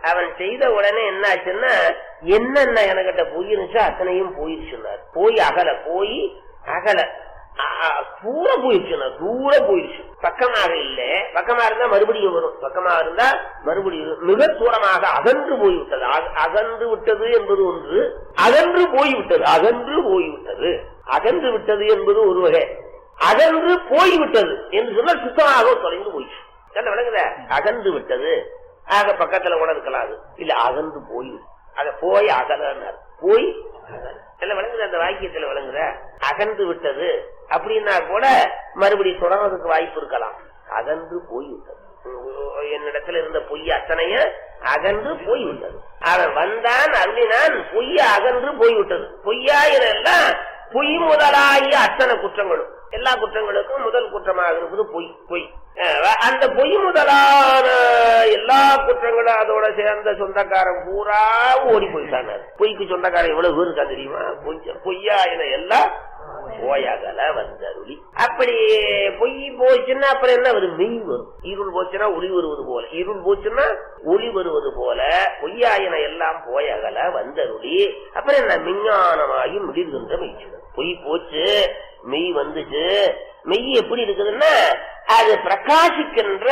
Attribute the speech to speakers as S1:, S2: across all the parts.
S1: அவன் செய்த உடனே என்ன ஆச்சுன்னா என்னென்ன எனக்கிட்ட போயிருந்துச்சோ அத்தனையும் போயிருச்சுன்னார் போய் அகல போய் அகல ஆ, தூர போயிடுச்சுன்னா தூர போயிடுச்சு பக்கமாக இல்ல பக்கமா இருந்தா மறுபடியும் வரும் பக்கமா இருந்தா மறுபடியும் மிக தூரமாக அகன்று போய்விட்டது அக- அகன்று விட்டது என்பது ஒன்று அகன்று போய்விட்டது அகன்று போய்விட்டது அகன்று விட்டது என்பது ஒரு வகை அகன்று போய்விட்டது என்று சொன்னால் சுத்தமாக தொலைந்து போயிடுச்சு என்ன விளங்குத அகன்று விட்டது ஆக பக்கத்துல கூட இருக்கலாம் அது இல்ல அகன்று போய் அத போய் அகலன்னார் போய் அகல. என்ன விளங்குது அந்த வாக்கியத்துல விளங்குத அகன்று விட்டது அப்படின்னா கூட மறுபடியும் தொடர்றதுக்கு வாய்ப்பு இருக்கலாம் அகன்று போய்விட்டது என்னிடத்துல இருந்த பொய் அத்தனைய அகன்று போய்விட்டது அவன் வந்தான் அருளினான் பொய்ய அகன்று போய்விட்டது பொய்யா எல்லாம் பொய் முதலாகிய அத்தனை குற்றங்களும் எல்லா குற்றங்களுக்கும் முதல் குற்றமாக இருப்பது பொய் பொய் அஹ் அந்த பொய் முதலான எல்லா குற்றங்களும் அதோட சேர்ந்த சொந்தக்காரன் பூரா ஓடி போயிட்டாங்க பொய்க்கு சொந்தக்காரன் எவ்வளவு பேர் இருக்கா தெரியுமா பொய் பொய்யா என எல்லாம் போயாகல வந்தருளி அப்படி பொய் போச்சுன்னா அப்புறம் என்ன வரும் மெய் வரும் இருள் போச்சுன்னா ஒளி வருவது போல இருள் போச்சுன்னா ஒளி வருவது போல பொய்யாயன எல்லாம் போயகல வந்தருளி அப்புறம் என்ன விஞ்ஞானமாகி முடிகின்ற மெய்ச்சிடும் பொய் போச்சு மெய் வந்துச்சு மெய் எப்படி இருக்குதுன்னா அது பிரகாசிக்கின்ற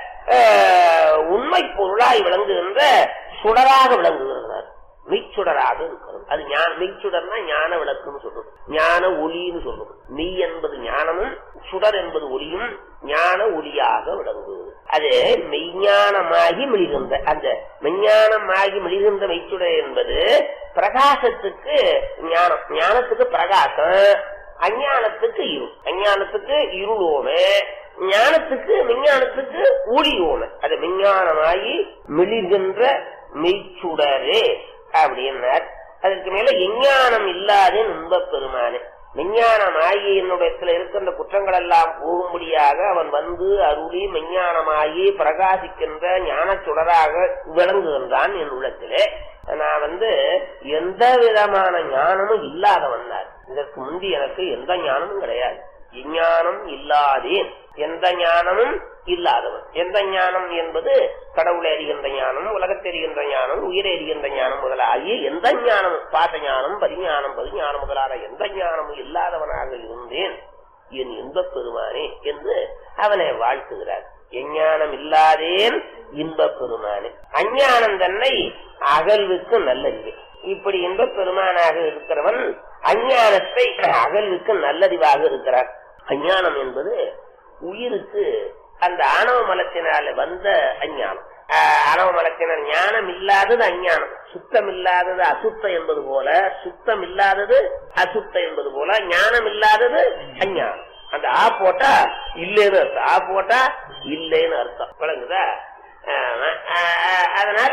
S1: அஹ், உண்மை பொருளாய் விளங்குகின்ற சுடராக விளங்குகிறார் மெய்ச்சுடராக இருக்கிறது அது ஞான மெய்ச்சுடர்னா ஞான விளக்குன்னு சொல்றது ஞான ஒளின்னு சொல்றது மெய் என்பது ஞானமும் சுடர் என்பது ஒளியும் ஞான ஒளியாக விளங்குகிறது அது மெய்ஞானமாகி மிளிகின்ற அந்த மெய்ஞானமாகி மிளிகின்ற மெய்ச்சுடர் என்பது பிரகாசத்துக்கு ஞானம் ஞானத்துக்கு பிரகாசம் அஞ்ஞானத்துக்கு இருள் அஞ்ஞானத்துக்கு இருள் ஓமை ஞானத்துக்கு விஞ்ஞானத்துக்கு ஒளி ஓமை அது விஞ்ஞானமாகி மிளிர்கின்ற மெய்ச்சுடரே அப்படின்னார் அதற்கு மேல விஞ்ஞானம் இல்லாத இன்பப் பெருமானே விஞ்ஞானமாகி என்னுடைய இருக்கின்ற குற்றங்கள் எல்லாம் போகும்படியாக அவன் வந்து அருளி விஞ்ஞானமாகி பிரகாசிக்கின்ற ஞான சுடராக விளங்குகின்றான் என் உள்ளத்திலே நான் வந்து எந்த விதமான ஞானமும் இல்லாதவன் தான் இதற்கு முந்தி எனக்கு எந்த ஞானமும் கிடையாது விஞ்ஞானம் இல்லாதேன் எந்த ஞானமும் இல்லாதவன் எந்த ஞானம் என்பது கடவுளை அறிகின்ற ஞானம் உலகத்தை அறிகின்ற ஞானம் உயிரை அறிகின்ற ஞானம் முதலாகிய எந்த ஞானமும் பாச ஞானம் பரிஞானம் பரிஞானம் முதலான எந்த ஞானமும் இல்லாதவனாக இருந்தேன் என் இன்பப் பெருமானே என்று அவனை வாழ்த்துகிறார் எஞ்ஞானம் இல்லாதேன் இன்பப் பெருமானே அஞ்ஞானம் தன்னை அகல்வுக்கு நல்லறிவு இப்படி இன்பப் பெருமானாக இருக்கிறவன் அஞ்ஞானத்தை அகல்வுக்கு நல்லறிவாக இருக்கிறார் அஞ்ஞானம் என்பது உயிருக்கு அந்த ஆணவ மலத்தினால வந்த அஞ்ஞானம் ஆஹ் ஆணவ மலத்தினால் ஞானம் இல்லாதது அஞ்ஞானம் சுத்தம் இல்லாதது அசுத்தம் என்பது போல சுத்தம் இல்லாதது அசுத்தம் என்பது போல ஞானம் இல்லாதது அஞ்ஞானம் அந்த ஆ போட்டா இல்லைன்னு அர்த்தம் ஆ போட்டா இல்லைன்னு அர்த்தம் விளங்குதா ஆமா. ஆஹ் அதனால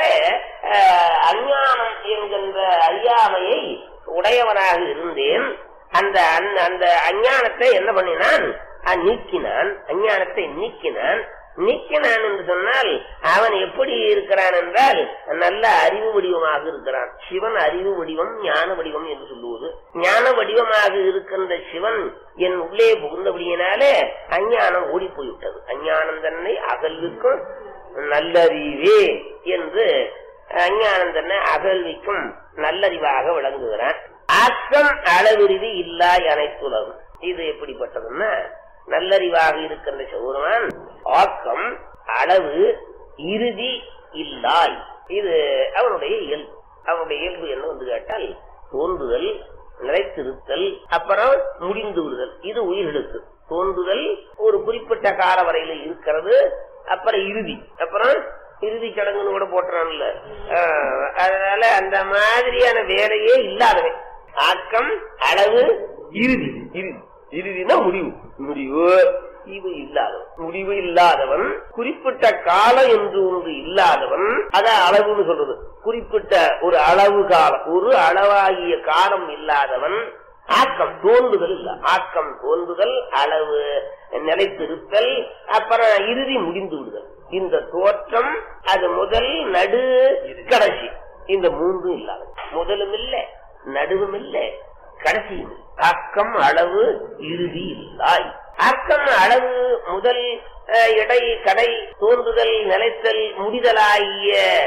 S1: ஆஹ் அஞ்ஞானம் என்கின்ற அறியாமையை உடையவனாக இருந்தேன் அந்த அந்த- அந்த அஞ்ஞானத்தை என்ன பண்ணினான் அஹ் நீக்கினான் அஞ்ஞானத்தை நீக்கினான் நீக்கினான் என்று சொன்னால் அவன் எப்படி இருக்கிறான் என்றால் நல்ல அறிவு வடிவமாக இருக்கிறான் சிவன் அறிவு வடிவம் ஞான வடிவம் என்று சொல்லுவது ஞான வடிவமாக இருக்கின்ற சிவன் என் உள்ளே புகுந்தபடியினாலே அஞ்ஞானம் ஓடி போய்விட்டது அஞ்ஞானம் தன்னை அகல்விக்கும் நல்லறிவே என்று அஞ்ஞானம் தன்னை அகல்விக்கும் நல்லறிவாக விளங்குகிறான் ஆக்கம் அளவிருதி இல்லா அனைத்துலகும் இது எப்படிப்பட்டதுன்னா நல்லறிவாக இருக்கின்ற சிவருமான் ஆக்கம் அளவு இறுதி இல்லாய் இது அவனுடைய இயல்பு அவனுடைய இயல்பு என்ன வந்து கேட்டால் தோன்றுதல் நிலைத்திருத்தல் அப்புறம் முடிந்து விடுதல் இது உயிர்களுக்கு தோன்றுதல் ஒரு குறிப்பிட்ட கால வரையில இருக்கிறது அப்புறம் இறுதி அப்புறம் இறுதி சடங்குன்னு கூட போட்டுறான்ல ஆஹ், அதனால அந்த மாதிரியான வேலையே இல்லாதவன் ஆக்கம் அளவு இறுதி இறுதி இறுதினா முடிவு முடிவு இது இல்லாதவன் முடிவு இல்லாதவன் குறிப்பிட்ட காலம் என்று ஒன்று இல்லாதவன் அத அளவுன்னு சொல்றது குறிப்பிட்ட ஒரு அளவு காலம் ஒரு அளவாகிய காலம் இல்லாதவன் ஆக்கம் தோன்றுதல் இல்ல ஆக்கம் தோன்றுதல் அளவு நிலைத்திருத்தல் அப்புறம் இறுதி முடிந்து விடுதல் இந்த தோற்றம் அது முதல் நடு கடைசி இந்த மூன்றும் இல்லாத முதலும் இல்ல நடுவும் இல்ல கடைசியும் இல்லை. ஆக்கம் அளவு இறுதி இல்லாய் ஆக்கம் அளவு முதல் அஹ், இடை கடை தோன்றுதல் நிலைத்தல் முடிதலாகிய